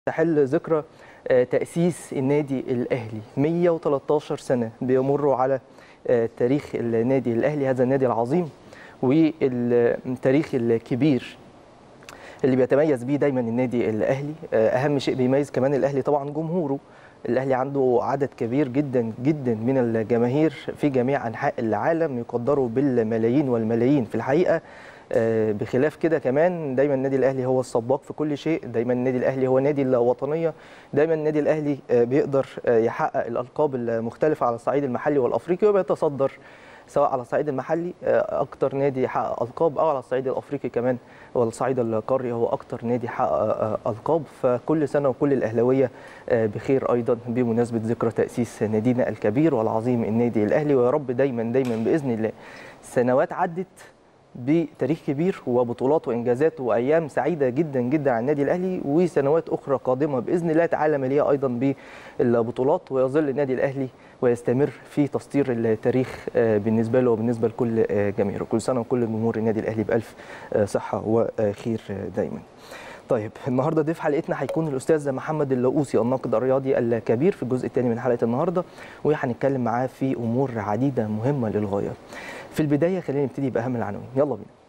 تحل ذكرى تأسيس النادي الأهلي 113 سنة بيمروا على تاريخ النادي الأهلي هذا النادي العظيم والتاريخ الكبير اللي بيتميز بيه دايما النادي الأهلي أهم شيء بيميز كمان الأهلي طبعا جمهوره الأهلي عنده عدد كبير جدا جدا من الجماهير في جميع أنحاء العالم يقدروا بالملايين والملايين في الحقيقة بخلاف كده كمان دايما النادي الاهلي هو السباق في كل شيء دايما النادي الاهلي هو نادي الوطنيه دايما النادي الاهلي بيقدر يحقق الالقاب المختلفه على الصعيد المحلي والافريقي وبيتصدر سواء على الصعيد المحلي اكتر نادي حقق القاب او على الصعيد الافريقي كمان والصعيد القاري هو اكتر نادي حقق القاب فكل سنه وكل الاهلاويه بخير ايضا بمناسبه ذكرى تاسيس نادينا الكبير والعظيم النادي الاهلي ويا رب دايما دايما باذن الله سنوات عدت بتاريخ كبير وبطولات وانجازات وايام سعيده جدا جدا على النادي الاهلي وسنوات اخرى قادمه باذن الله تعالى مليئه ايضا بالبطولات ويظل النادي الاهلي ويستمر في تسطير التاريخ بالنسبه له وبالنسبه لكل جماهيره كل سنه وكل جمهور النادي الاهلي بالف صحه وخير دايما طيب النهارده ضيف حلقتنا هيكون الاستاذ محمد اللؤوسي الناقد الرياضي الكبير في الجزء الثاني من حلقه النهارده وهنتكلم معاه في امور عديده مهمه للغايه. في البدايه خلينا نبتدي باهم العناوين يلا بينا